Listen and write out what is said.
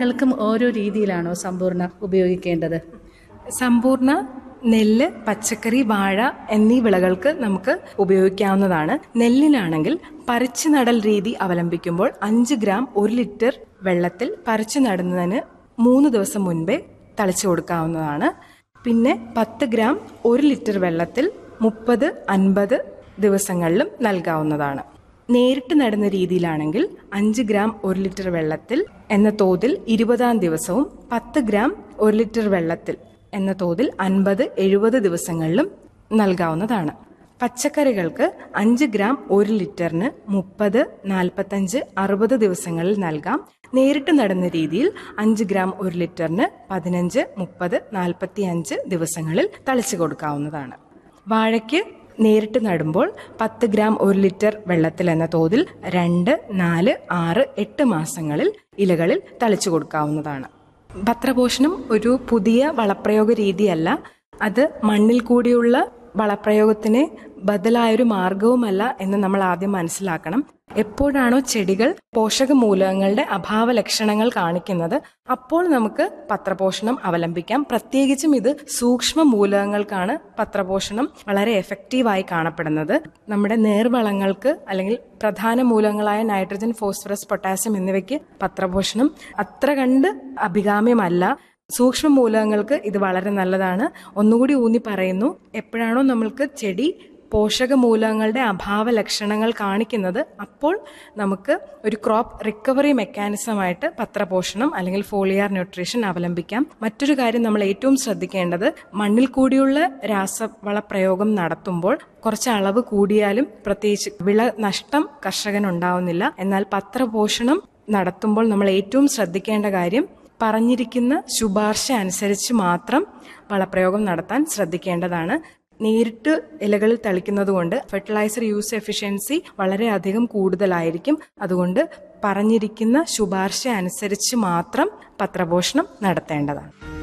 വിളകൾക്കും ഓരോ രീതിയിലാണോ സമ്പൂർണ്ണ ഉപയോഗിക്കേണ്ടത് സമ്പൂർണ്ണ നെല്ല് പച്ചക്കറി വാഴ എന്നീ വിളകൾക്ക് നമുക്ക് ഉപയോഗിക്കാവുന്നതാണ് നെല്ലിനാണെങ്കിൽ പറിച്ചു നടൽ രീതി അവലംബിക്കുമ്പോൾ അഞ്ച് ഗ്രാം ഒരു ലിറ്റർ വെള്ളത്തിൽ പറിച്ചു നടുന്നതിന് മൂന്ന് ദിവസം മുൻപേ തളിച്ചു കൊടുക്കാവുന്നതാണ് പിന്നെ പത്ത് ഗ്രാം ഒരു ലിറ്റർ വെള്ളത്തിൽ മുപ്പത് അൻപത് ദിവസങ്ങളിലും നൽകാവുന്നതാണ് നേരിട്ട് നടുന്ന രീതിയിലാണെങ്കിൽ അഞ്ച് ഗ്രാം ഒരു ലിറ്റർ വെള്ളത്തിൽ എന്ന തോതിൽ ഇരുപതാം ദിവസവും പത്ത് ഗ്രാം ഒരു ലിറ്റർ വെള്ളത്തിൽ എന്ന തോതിൽ അൻപത് എഴുപത് ദിവസങ്ങളിലും നൽകാവുന്നതാണ് പച്ചക്കറികൾക്ക് അഞ്ച് ഗ്രാം ഒരു ലിറ്ററിന് മുപ്പത് നാൽപ്പത്തഞ്ച് അറുപത് ദിവസങ്ങളിൽ നൽകാം നേരിട്ട് നടുന്ന രീതിയിൽ അഞ്ച് ഗ്രാം ഒരു ലിറ്ററിന് പതിനഞ്ച് മുപ്പത് നാൽപ്പത്തി അഞ്ച് ദിവസങ്ങളിൽ തളിച്ചു കൊടുക്കാവുന്നതാണ് വാഴയ്ക്ക് നേരിട്ട് നടുമ്പോൾ പത്ത് ഗ്രാം ഒരു ലിറ്റർ വെള്ളത്തിൽ എന്ന തോതിൽ രണ്ട് നാല് ആറ് എട്ട് മാസങ്ങളിൽ ഇലകളിൽ തളിച്ചു കൊടുക്കാവുന്നതാണ് പത്രപോഷണം ഒരു പുതിയ വളപ്രയോഗ രീതിയല്ല അത് മണ്ണിൽ കൂടിയുള്ള വളപ്രയോഗത്തിന് ബദലായൊരു മാർഗവുമല്ല എന്ന് നമ്മൾ ആദ്യം മനസ്സിലാക്കണം എപ്പോഴാണോ ചെടികൾ പോഷക മൂലകങ്ങളുടെ അഭാവ ലക്ഷണങ്ങൾ കാണിക്കുന്നത് അപ്പോൾ നമുക്ക് പത്രപോഷണം അവലംബിക്കാം പ്രത്യേകിച്ചും ഇത് സൂക്ഷ്മ മൂലകങ്ങൾക്കാണ് പത്രപോഷണം വളരെ എഫക്റ്റീവായി കാണപ്പെടുന്നത് നമ്മുടെ നേർവളങ്ങൾക്ക് അല്ലെങ്കിൽ പ്രധാന മൂലകങ്ങളായ നൈട്രജൻ ഫോസ്ഫറസ് പൊട്ടാസ്യം എന്നിവയ്ക്ക് പത്രപോഷണം അത്ര കണ്ട് അഭികാമ്യമല്ല സൂക്ഷ്മ മൂലകങ്ങൾക്ക് ഇത് വളരെ നല്ലതാണ് ഒന്നുകൂടി ഊന്നി പറയുന്നു എപ്പോഴാണോ നമ്മൾക്ക് ചെടി പോഷക മൂലകങ്ങളുടെ അഭാവ ലക്ഷണങ്ങൾ കാണിക്കുന്നത് അപ്പോൾ നമുക്ക് ഒരു ക്രോപ്പ് റിക്കവറി മെക്കാനിസമായിട്ട് പത്രപോഷണം അല്ലെങ്കിൽ ഫോളിയാർ ന്യൂട്രീഷൻ അവലംബിക്കാം മറ്റൊരു കാര്യം നമ്മൾ ഏറ്റവും ശ്രദ്ധിക്കേണ്ടത് മണ്ണിൽ കൂടിയുള്ള രാസവള പ്രയോഗം നടത്തുമ്പോൾ കുറച്ച് അളവ് കൂടിയാലും പ്രത്യേകിച്ച് വിള നഷ്ടം കർഷകനുണ്ടാവുന്നില്ല എന്നാൽ പത്രപോഷണം നടത്തുമ്പോൾ നമ്മൾ ഏറ്റവും ശ്രദ്ധിക്കേണ്ട കാര്യം പറഞ്ഞിരിക്കുന്ന ശുപാർശ അനുസരിച്ച് മാത്രം വളപ്രയോഗം നടത്താൻ ശ്രദ്ധിക്കേണ്ടതാണ് നേരിട്ട് ഇലകളിൽ തളിക്കുന്നത് കൊണ്ട് ഫെർട്ടിലൈസർ യൂസ് എഫിഷ്യൻസി വളരെയധികം കൂടുതലായിരിക്കും അതുകൊണ്ട് പറഞ്ഞിരിക്കുന്ന ശുപാർശ അനുസരിച്ച് മാത്രം പത്രപോഷണം നടത്തേണ്ടതാണ്